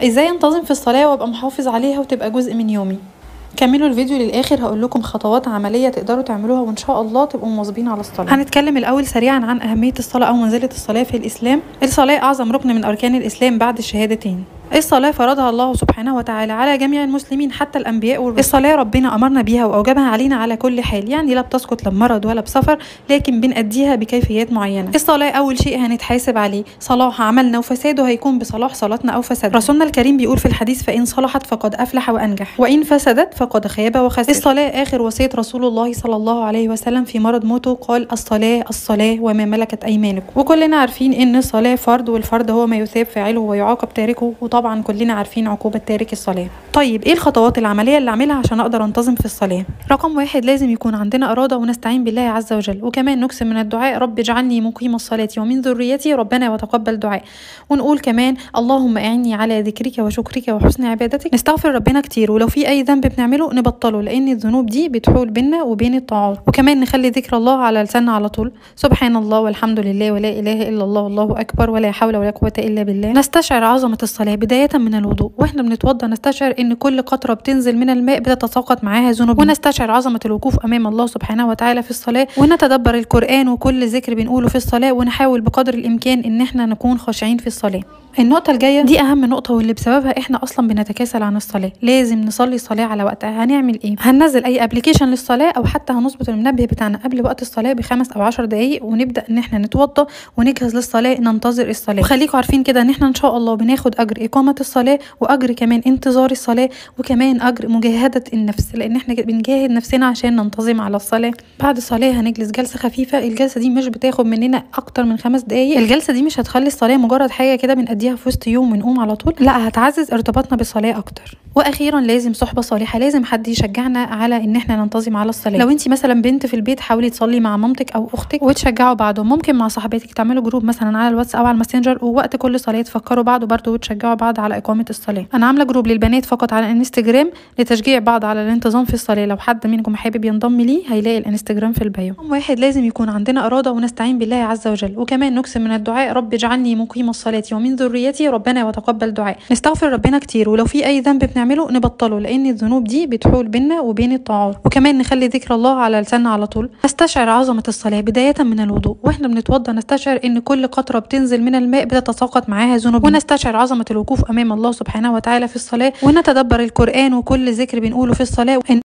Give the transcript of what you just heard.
ازاي انتظم في الصلاه وابقى محافظ عليها وتبقى جزء من يومي كملوا الفيديو للاخر هقول لكم خطوات عمليه تقدروا تعملوها وان شاء الله تبقوا مواظبين على الصلاه هنتكلم الاول سريعا عن اهميه الصلاه او منزله الصلاه في الاسلام الصلاه اعظم ركن من اركان الاسلام بعد الشهادتين الصلاة فرضها الله سبحانه وتعالى على جميع المسلمين حتى الأنبياء والرسل الصلاة ربنا أمرنا بيها وأوجبها علينا على كل حال يعني لا بتسقط لا بمرض ولا بسفر لكن بنأديها بكيفيات معينة الصلاة أول شيء هنتحاسب عليه صلاح عملنا وفساده هيكون بصلاح صلاتنا أو فساد رسولنا الكريم بيقول في الحديث فإن صلحت فقد أفلح وأنجح وإن فسدت فقد خاب وخسر الصلاة آخر وصية رسول الله صلى الله عليه وسلم في مرض موته قال الصلاة الصلاة وما ملكت أيمانكم وكلنا عارفين إن الصلاة فرض والفرض هو ما يثاب فاعله ويعاقب تاركه وطبعا كلنا عارفين عارفين عقوبة تارك الصلاة طيب ايه الخطوات العملية اللي اعملها عشان اقدر انتظم في الصلاة رقم واحد لازم يكون عندنا ارادة ونستعين بالله عز وجل وكمان نكسب من الدعاء رب اجعلني مقيم الصلاة ومن ذريتي ربنا وتقبل دعاء ونقول كمان اللهم اعني على ذكرك وشكرك وحسن عبادتك نستغفر ربنا كتير ولو في اي ذنب بنعمله نبطله لان الذنوب دي بتحول بينا وبين الطاعات وكمان نخلي ذكر الله على لساننا على طول سبحان الله والحمد لله ولا اله الا الله والله اكبر ولا حول ولا قوة الا بالله نستشعر عظمة الصلاة بداية من الوضوء واحنا بنتوضى نستشعر ان كل قطره بتنزل من الماء بتتساقط معاها ذنوب ونستشعر عظمه الوقوف امام الله سبحانه وتعالى في الصلاه ونتدبر القران وكل ذكر بنقوله في الصلاه ونحاول بقدر الامكان ان احنا نكون خاشعين في الصلاه النقطة الجاية دي أهم نقطة واللي بسببها إحنا أصلا بنتكاسل عن الصلاة، لازم نصلي الصلاة على وقتها، هنعمل إيه؟ هننزل أي أبلكيشن للصلاة أو حتى هنظبط المنبه بتاعنا قبل وقت الصلاة بخمس أو عشر دقايق ونبدأ إن إحنا نتوضى ونجهز للصلاة ننتظر الصلاة، وخليكم عارفين كده إن إحنا إن شاء الله بناخد أجر إقامة الصلاة وأجر كمان انتظار الصلاة وكمان أجر مجاهدة النفس لأن إحنا بنجاهد نفسنا عشان ننتظم على الصلاة، بعد الصلاة هنجلس جلسة خفيفة، الجلسة دي مش بتاخد مننا أكتر من خمس دقايق، الجلسة دي مش هتخلي الصلاة مجرد حاجة كده بنأديها في وسط يوم ونقوم على طول لا هتعزز ارتباطنا بالصلاه اكتر واخيرا لازم صحبه صالحه لازم حد يشجعنا على ان احنا ننتظم على الصلاه لو انت مثلا بنت في البيت حاولي تصلي مع مامتك او اختك وتشجعوا بعض ممكن مع صاحباتك تعملوا جروب مثلا على الواتس او على الماسنجر ووقت كل صلاه تفكروا بعض برضه وتشجعوا بعض على اقامه الصلاه انا عامله جروب للبنات فقط على الانستجرام لتشجيع بعض على الانتظام في الصلاه لو حد منكم حابب ينضم ليه هيلاقي الانستجرام في البايو واحد لازم يكون عندنا اراده ونستعين بالله عز وجل وكمان نكسب من الدعاء رب اجعلني مقيم الصلاه ومن ذريتي ربنا وتقبل دعاء نستغفر ربنا كتير ولو في اي ذنب بنعمله نبطله لان الذنوب دي بتحول بينا وبين الطاعات وكمان نخلي ذكر الله على لساننا على طول نستشعر عظمه الصلاه بدايه من الوضوء واحنا بنتوضى نستشعر ان كل قطره بتنزل من الماء بتتساقط معاها ذنوب ونستشعر عظمه الوقوف امام الله سبحانه وتعالى في الصلاه ونتدبر القران وكل ذكر بنقوله في الصلاه